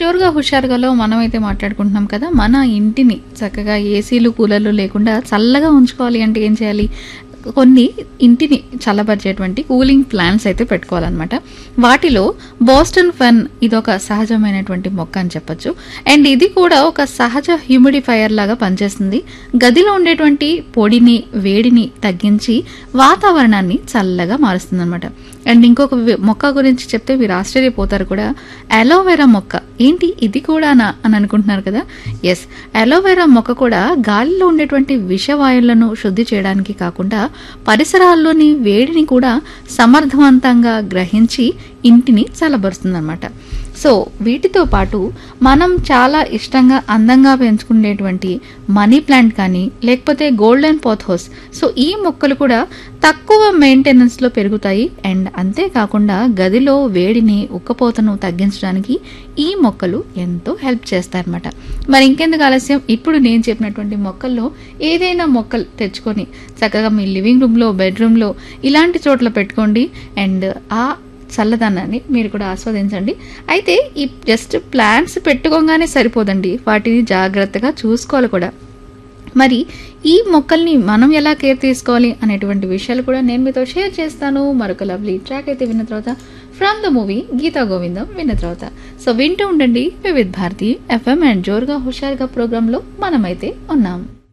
జోరుగా హుషారుగాలో మనమైతే మాట్లాడుకుంటున్నాం కదా మన ఇంటిని చక్కగా ఏసీలు కూలర్లు లేకుండా చల్లగా ఉంచుకోవాలి అంటే ఏం చేయాలి కొన్ని ఇంటిని చల్లబరిచేటువంటి కూలింగ్ ప్లాంట్స్ అయితే పెట్టుకోవాలన్నమాట వాటిలో బోస్టన్ ఫన్ ఇదొక సహజమైనటువంటి మొక్క అని చెప్పొచ్చు అండ్ ఇది కూడా ఒక సహజ హ్యూమిడిఫైయర్ లాగా పనిచేస్తుంది గదిలో ఉండేటువంటి పొడిని వేడిని తగ్గించి వాతావరణాన్ని చల్లగా మారుస్తుంది అనమాట అండ్ ఇంకొక వి- మొక్క గురించి చెప్తే మీరు ఆశ్చర్యపోతారు కూడా అలోవెరా మొక్క ఏంటి ఇది కూడానా అని అనుకుంటున్నారు కదా ఎస్ అలోవెరా మొక్క కూడా గాలిలో ఉండేటువంటి విషవాయువులను శుద్ధి చేయడానికి కాకుండా పరిసరాల్లోని వేడిని కూడా సమర్థవంతంగా గ్రహించి ఇంటిని చల్లబరుస్తుంది సో వీటితో పాటు మనం చాలా ఇష్టంగా అందంగా పెంచుకునేటువంటి మనీ ప్లాంట్ కానీ లేకపోతే గోల్డెన్ పోథోస్ సో ఈ మొక్కలు కూడా తక్కువ మెయింటెనెన్స్లో పెరుగుతాయి అండ్ అంతేకాకుండా గదిలో వేడిని ఉక్కపోతను తగ్గించడానికి ఈ మొక్కలు ఎంతో హెల్ప్ చేస్తాయన్నమాట మరి ఇంకెందుకు ఆలస్యం ఇప్పుడు నేను చెప్పినటువంటి మొక్కల్లో ఏదైనా మొక్కలు తెచ్చుకొని చక్కగా మీ లివింగ్ రూమ్లో బెడ్రూమ్లో ఇలాంటి చోట్ల పెట్టుకోండి అండ్ ఆ చల్లదనాన్ని మీరు కూడా ఆస్వాదించండి అయితే ఈ జస్ట్ ప్లాంట్స్ పెట్టుకోగానే సరిపోదండి వాటిని జాగ్రత్తగా చూసుకోవాలి కూడా మరి ఈ మొక్కల్ని మనం ఎలా కేర్ తీసుకోవాలి అనేటువంటి విషయాలు కూడా నేను మీతో షేర్ చేస్తాను మరొక లవ్లీ ట్రాక్ అయితే విన్న తర్వాత from the movie Geetha Govindam విన్న తర్వాత సో వింటూ ఉండండి వివిధ్ భారతి ఎఫ్ఎం అండ్ జోరుగా హుషారుగా ప్రోగ్రాంలో మనమైతే ఉన్నాం